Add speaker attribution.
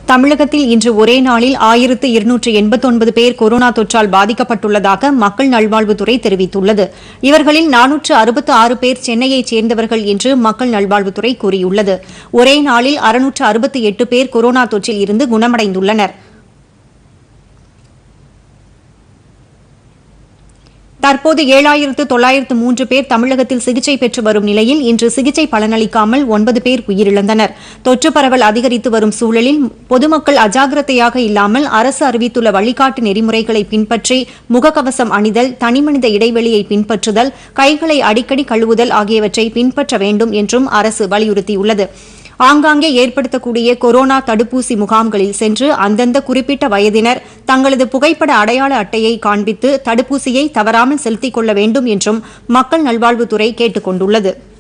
Speaker 1: தமிழகத்தில் இன்று ஒரே நாளில் ஆயிரத்து இருநூற்று எண்பத்தொன்பது பேர் கொரோனா தொற்றால் பாதிக்கப்பட்டுள்ளதாக மக்கள் நல்வாழ்வுத்துறை தெரிவித்துள்ளது இவர்களில் நானூற்று அறுபத்து ஆறு பேர் சென்னையைச் சேர்ந்தவர்கள் என்று மக்கள் நல்வாழ்வுத்துறை கூறியுள்ளது ஒரே நாளில் அறுநூற்று அறுபத்தி எட்டு பேர் கொரோனா தொற்றில் இருந்து குணமடைந்துள்ளனா் தற்போது ஏழாயிரத்து தொள்ளாயிரத்து மூன்று பேர் தமிழகத்தில் சிகிச்சை பெற்று வரும் நிலையில் இன்று சிகிச்சை பலனளிக்காமல் ஒன்பது பேர் உயிரிழந்தனர் தொற்று பரவல் அதிகரித்து வரும் சூழலில் பொதுமக்கள் அஜாக்கிரதையாக இல்லாமல் அரசு அறிவித்துள்ள வழிகாட்டு நெறிமுறைகளை பின்பற்றி முகக்கவசம் அணிதல் தனிமனித இடைவெளியை பின்பற்றுதல் கைகளை அடிக்கடி கழுவுதல் ஆகியவற்றை பின்பற்ற வேண்டும் என்றும் அரசு வலியுறுத்தியுள்ளது ஆங்காங்கே ஏற்படுத்தக்கூடிய கொரோனா தடுப்பூசி முகாம்களில் சென்று அந்தந்த குறிப்பிட்ட வயதினர் தங்களது புகைப்பட அடையாள அட்டையை காண்பித்து தடுப்பூசியை தவறாமல் செலுத்திக் கொள்ள வேண்டும் என்றும் மக்கள் நல்வாழ்வுத்துறை கேட்டுக் கொண்டுள்ளது